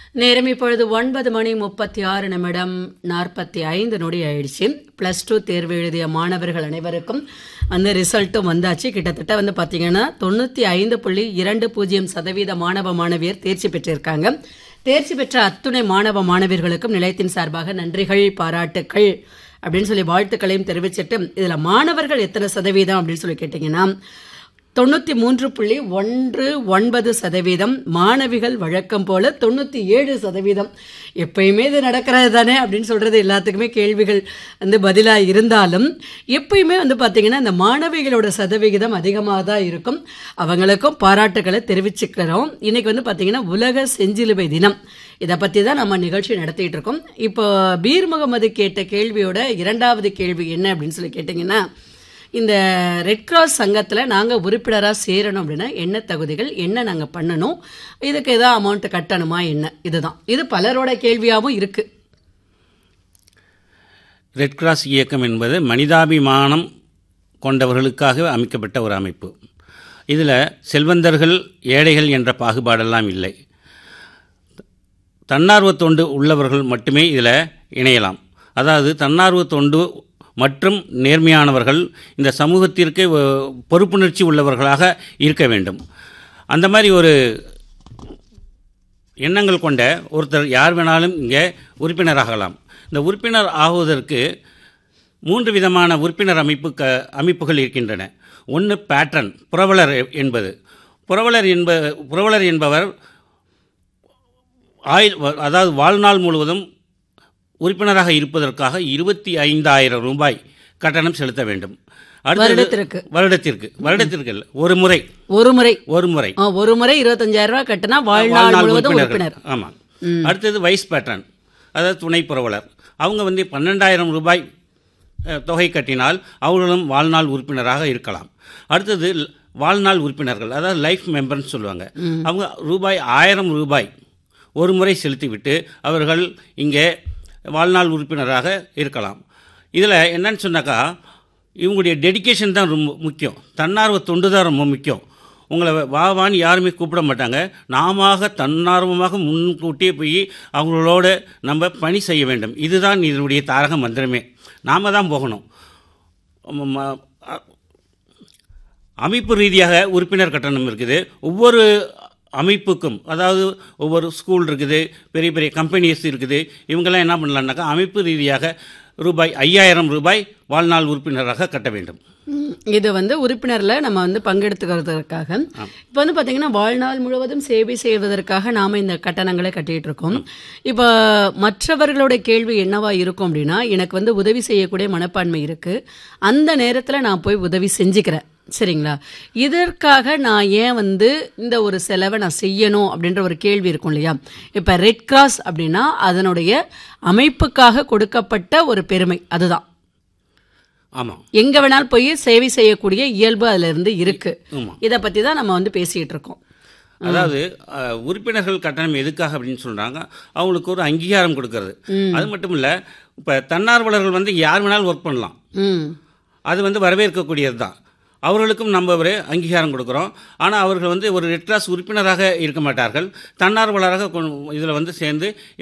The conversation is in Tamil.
நேரம் இப்பொழுது ஒன்பது மணி முப்பத்தி ஆறு நிமிடம் நாற்பத்தி ஐந்து நொடி ஆயிடுச்சு ப்ளஸ் டூ தேர்வு எழுதிய மாணவர்கள் அனைவருக்கும் அந்த ரிசல்ட்டும் வந்தாச்சு கிட்டத்தட்ட வந்து பார்த்தீங்கன்னா தொண்ணூற்றி ஐந்து புள்ளி இரண்டு பூஜ்ஜியம் சதவீத மாணவ மாணவியர் தேர்ச்சி பெற்றிருக்காங்க தேர்ச்சி பெற்ற அத்துணை மாணவ மாணவியர்களுக்கும் நிலையத்தின் சார்பாக நன்றிகள் பாராட்டுக்கள் அப்படின்னு சொல்லி வாழ்த்துக்களையும் தெரிவிச்சிட்டு இதில் மாணவர்கள் எத்தனை சதவீதம் அப்படின்னு சொல்லி கேட்டிங்கன்னா தொண்ணூற்றி மூன்று புள்ளி ஒன்று ஒன்பது சதவீதம் மாணவிகள் வழக்கம் போல தொண்ணூற்றி ஏழு சதவீதம் எப்பயுமே இது நடக்கிறது தானே அப்படின்னு சொல்கிறது எல்லாத்துக்குமே கேள்விகள் வந்து பதிலாக இருந்தாலும் எப்பயுமே வந்து பார்த்திங்கன்னா இந்த மாணவிகளோட சதவிகிதம் அதிகமாக தான் இருக்கும் அவங்களுக்கும் பாராட்டுக்களை தெரிவிச்சுக்கிறோம் இன்றைக்கி வந்து பார்த்திங்கன்னா உலக செஞ்சிலுவை தினம் இதை பற்றி தான் நம்ம நிகழ்ச்சி நடத்திட்டு இருக்கோம் இப்போ பீர் முகமது கேட்ட கேள்வியோட இரண்டாவது கேள்வி என்ன அப்படின்னு சொல்லி கேட்டிங்கன்னா இந்த ரெட் கிராஸ் சங்கத்தில் நாங்கள் உறுப்பினராக சேரணும் அப்படின்னா என்ன தகுதிகள் என்ன நாங்கள் பண்ணணும் இதுக்கு ஏதாவது அமௌண்ட் கட்டணுமா என்ன இதுதான் இது பலரோட கேள்வியாகவும் இருக்குது ரெட் கிராஸ் இயக்கம் என்பது மனிதாபிமானம் கொண்டவர்களுக்காக அமைக்கப்பட்ட ஒரு அமைப்பு இதில் செல்வந்தர்கள் ஏழைகள் என்ற பாகுபாடெல்லாம் இல்லை தன்னார்வ தொண்டு உள்ளவர்கள் மட்டுமே இதில் இணையலாம் அதாவது தன்னார்வ தொண்டு மற்றும் நேர்மையானவர்கள் இந்த சமூகத்திற்கு வ- பொறுப்புணர்ச்சி உள்ளவர்களாக இருக்க வேண்டும் அந்த மாதிரி ஒரு எண்ணங்கள் கொண்ட ஒருத்தர் யார் வேணாலும் இங்கே உறுப்பினராகலாம் இந்த உறுப்பினர் ஆகுவதற்கு மூன்று விதமான உறுப்பினர் அமைப்பு க அமைப்புகள் இருக்கின்றன ஒன்று பேட்ரன் புரவலர் என்பது புரவலர் என்ப புரவலர் என்பவர் ஆயுள் அதாவது வாழ்நாள் முழுவதும் உறுப்பினராக இருப்பதற்காக இருபத்தி ஐந்தாயிரம் ரூபாய் கட்டணம் செலுத்த வேண்டும் அடுத்தது- வருடத்திற்கு. வருடத்திற்கு வருடத்திற்கு இல்லை ஒரு முறை ஒரு முறை ஒரு முறை ஆ, ஒரு முறை இருபத்தஞ்சாயிரம் ரூபாய் கட்டினா வாழ்நாள் முழுவதும் உறுப்பினர் ஆமாம் அடுத்தது வைஸ் பேட்ரன் அதாவது துணை புரவலர் அவங்க வந்து பன்னெண்டாயிரம் ரூபாய் அஹ், தொகை கட்டினால் அவர்களும் வாழ்நாள் உறுப்பினராக இருக்கலாம் அடுத்தது ல- வாழ்நாள் உறுப்பினர்கள் அதாவது லைஃப் மெம்பர்னு சொல்லுவாங்க அவங்க ரூபாய் ஆயிரம் ரூபாய் ஒரு முறை செலுத்திவிட்டு அவர்கள் இங்கே வாழ்நாள் உறுப்பினராக இருக்கலாம் இதில் என்னன்னு சொன்னாக்கா இவங்களுடைய டெடிகேஷன் தான் ரொம்ப முக்கியம் தன்னார்வ தொண்டு தான் ரொம்ப முக்கியம் உங்களை வா வான்னு யாருமே கூப்பிட மாட்டாங்க நாம தன்னார்வமாக முன்கூட்டியே போய் அவங்களோட நம்ம பணி செய்ய வேண்டும் இதுதான் இதனுடைய தாரக மந்திரமே நாம தான் போகணும் ம- ம- அ- அமைப்பு ரீதியாக உறுப்பினர் கட்டணம் இருக்குது ஒவ்வொரு அமைப்புக்கும் அதாவது ஒவ்வொரு ஸ்கூல் இருக்குது பெரிய பெரிய கம்பெனிஸ் இருக்குது இவங்கெல்லாம் என்ன பண்ணலான்னாக்கா அமைப்பு ரீதியாக ரூபாய் ஐயாயிரம் ரூபாய் வாழ்நாள் உறுப்பினராக கட்ட வேண்டும் ம், இது வந்து உறுப்பினர்ல நம்ம வந்து பங்கெடுத்துக்கிறதுக்காக இப்போ வந்து பாத்தீங்கன்னா வாழ்நாள் முழுவதும் சேவை செய்வதற்காக நாம இந்த கட்டணங்களை கட்டிட்டு இருக்கோம் இப்போ மற்றவர்களோட கேள்வி என்னவா இருக்கும் அப்படின்னா எனக்கு வந்து உதவி செய்யக்கூடிய மனப்பான்மை இருக்கு அந்த நேரத்துல நான் போய் உதவி செஞ்சுக்கிறேன் சரிங்களா இதற்காக நான் ஏன் வந்து இந்த ஒரு செலவை நான் செய்யணும் அப்படின்ற ஒரு கேள்வி இருக்கும் இல்லையா இப்போ ரெட் கிராஸ் அப்படின்னா அதனுடைய அமைப்புக்காக கொடுக்கப்பட்ட ஒரு பெருமை அதுதான் ஆமாம் எங்க வேணாலும் போய் சேவை செய்யக்கூடிய இயல்பு அதுல இருந்து இருக்கு ஆமா. இத பத்தி தான் நம்ம வந்து பேசிட்டு இருக்கோம் அதாவது அஹ், உறுப்பினர்கள் கட்டணம் எதுக்காக அப்படின்னு சொல்றாங்க அவங்களுக்கு ஒரு அங்கீகாரம் கொடுக்கறது அது மட்டும் இல்ல இப்ப தன்னார்வலர்கள் வந்து யார் வேணாலும் ஒர்க் பண்ணலாம் ம் அது வந்து வரவேற்கக்கூடியது தான் அவர்களுக்கும் நம்ம ஒரு அங்கீகாரம் கொடுக்குறோம் ஆனால் அவர்கள் வந்து ஒரு ரெட் கிராஸ் உறுப்பினராக இருக்க மாட்டார்கள் தன்னார்வலராக இதில் வந்து சேர்ந்து